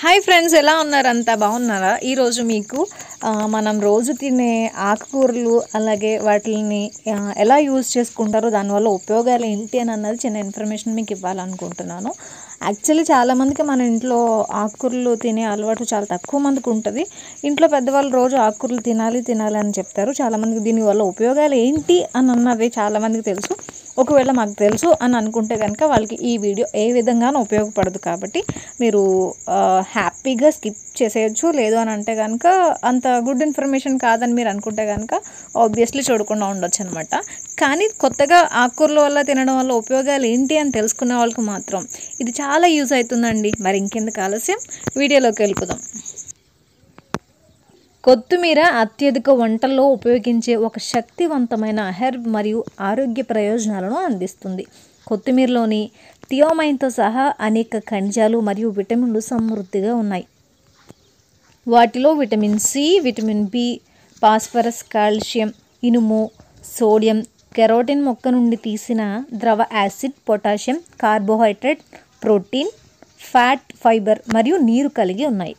hi friends ఎలా ఉన్నారు అంతా బాగున్నారా ఈరోజు మీకు ఆ, మనం రోజు తినే ఆకుకూరలు అలాగే వాటిని ఆ, ఎలా యూజ్ చేసుకుంటారో దానివల్ల ఉపయోగాలు ఏంటి అని అన్నది చిన్న ఇన్ఫర్మేషన్ మీకు ఇవ్వాలనుకుంటున్నాను యాక్చువల్లీ చాలామందికి మన ఇంట్లో ఆకుకూరలు తినే అలవాటు చాలా తక్కువ మందికి ఉంటుంది ఇంట్లో పెద్దవాళ్ళు రోజు ఆకుకూరలు తినాలి తినాలి అని చెప్తారు చాలామందికి దీనివల్ల ఉపయోగాలు ఏంటి అని అన్నది చాలామందికి తెలుసు ఒకవేళ మాకు తెలుసు అని అనుకుంటే కనుక వాళ్ళకి ఈ వీడియో ఏ విధంగానూ ఉపయోగపడదు కాబట్టి మీరు ఆ, హ్యాపీగా స్కిప్ చేసేయచ్చు లేదు అని అంటే కనుక అంత గుడ్ ఇన్ఫర్మేషన్ కాదని మీరు అనుకుంటే కనుక ఆబ్వియస్లీ చూడకుండా ఉండొచ్చు అనమాట కానీ కొత్తగా ఆకుకూరల వల్ల తినడం వల్ల ఉపయోగాలు ఏంటి అని తెలుసుకునే వాళ్ళకి మాత్రం ఇది చాలా యూజ్ అవుతుందండి మరి ఇంకెందుకు ఆలస్యం వీడియోలోకి వెళ్ళిపోదాం కొత్తిమీర అత్యధిక వంటల్లో ఉపయోగించే ఒక శక్తివంతమైన హెర్బ్ మరియు ఆరోగ్య ప్రయోజనాలను అందిస్తుంది కొత్తిమీరలోని థియోమైన్తో సహా అనేక ఖనిజాలు మరియు విటమిన్లు సమృద్ధిగా ఉన్నాయి వాటిలో vitamin C vitamin B phosphorus calcium ఇనుము సోడియం కెరోటిన్ మొక్క నుండి తీసిన ద్రవ acid potassium carbohydrate protein fat fibre మరియు నీరు కలిగి ఉన్నాయి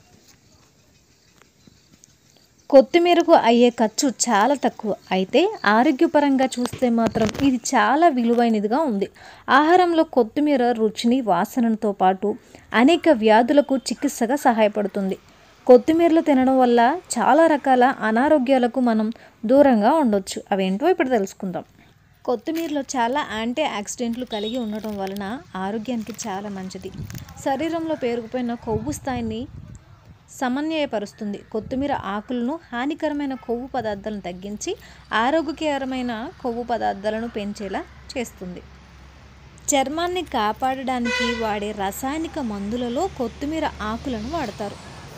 కొత్తిమీరకు అయ్యే ఖర్చు చాలా తక్కువ అయితే ఆరోగ్యపరంగా చూస్తే మాత్రం ఇది చాలా విలువైనదిగా ఉంది ఆహారంలో కొత్తిమీర రుచిని వాసనతో పాటు అనేక వ్యాధులకు చికిత్సగా సహాయపడుతుంది కొత్తిమీరలు తినడం వల్ల చాలా రకాల అనారోగ్యాలకు మనం దూరంగా ఉండొచ్చు అవేంటో ఇప్పుడు తెలుసుకుందాం కొత్తిమీరలో చాలా యాంటీ ఆక్సిడెంట్లు కలిగి ఉండటం వలన ఆరోగ్యానికి చాలా మంచిది శరీరంలో పేరుకుపోయిన కొవ్వు స్థాయిని సమన్వయపరుస్తుంది కొత్తిమీర ఆకులను హానికరమైన కొవ్వు పదార్థాలను తగ్గించి ఆరోగ్యకరమైన కొవ్వు పదార్థాలను పెంచేలా చేస్తుంది చర్మాన్ని కాపాడడానికి వాడే రసాయనిక మందులలో కొత్తిమీర ఆకులను వాడతారు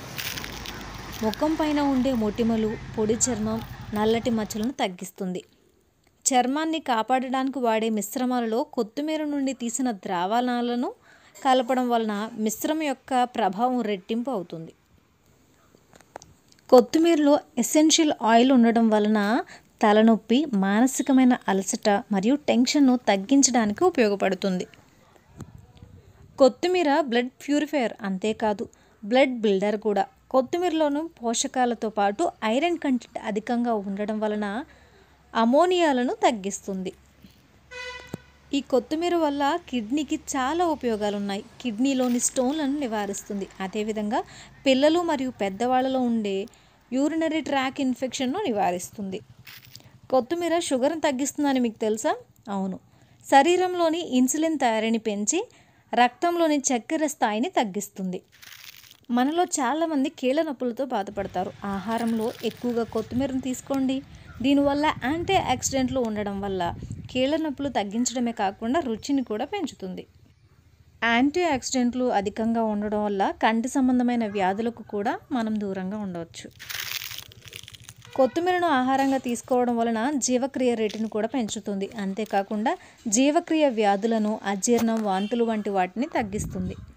ముఖం పైన ఉండే మొటిమలు పొడి చర్మం నల్లటి మచ్చలను తగ్గిస్తుంది చర్మాన్ని కాపాడడానికి వాడే మిశ్రమాలలో కొత్తిమీర నుండి తీసిన ద్రావణాలను కలపడం వలన మిశ్రమం యొక్క ప్రభావం రెట్టింపు అవుతుంది కొత్తిమీరలో ఎసెన్షియల్ ఆయిల్ ఉండడం వలన తలనొప్పి మానసికమైన అలసట మరియు టెన్షన్ను తగ్గించడానికి ఉపయోగపడుతుంది కొత్తిమీర బ్లడ్ ప్యూరిఫైయర్ అంతేకాదు బ్లడ్ బిల్డర్ కూడా కొత్తిమీరలోను పోషకాలతో పాటు ఐరన్ కంటెంట్ అధికంగా ఉండడం వలన అమోనియాలను తగ్గిస్తుంది ఈ కొత్తిమీర వల్ల కిడ్నీకి చాలా ఉపయోగాలు ఉన్నాయి కిడ్నీలోని స్టోన్లను నివారిస్తుంది అదేవిధంగా పిల్లలు మరియు పెద్దవాళ్ళలో ఉండే యూరినరీ ట్రాక్ ఇన్ఫెక్షన్ను నివారిస్తుంది కొత్తిమీర షుగర్ని తగ్గిస్తుందని మీకు తెలుసా అవును శరీరంలోని ఇన్సులిన్ తయారీని పెంచి రక్తంలోని చక్కెర స్థాయిని తగ్గిస్తుంది మనలో చాలామంది కీళ్ళ నొప్పులతో బాధపడతారు ఆహారంలో ఎక్కువగా కొత్తిమీరను తీసుకోండి దీనివల్ల యాంటీ ఆక్సిడెంట్లు ఉండడం వల్ల కీళ్ళ నొప్పులు తగ్గించడమే కాకుండా రుచిని కూడా పెంచుతుంది యాంటీ ఆక్సిడెంట్లు అధికంగా ఉండడం వల్ల కంటి సంబంధమైన వ్యాధులకు కూడా మనం దూరంగా ఉండవచ్చు కొత్తిమీరను ఆహారంగా తీసుకోవడం వలన జీవక్రియ రేటును కూడా పెంచుతుంది అంతేకాకుండా జీవక్రియ వ్యాధులను అజీర్ణం వాంతులు వంటి వాటిని తగ్గిస్తుంది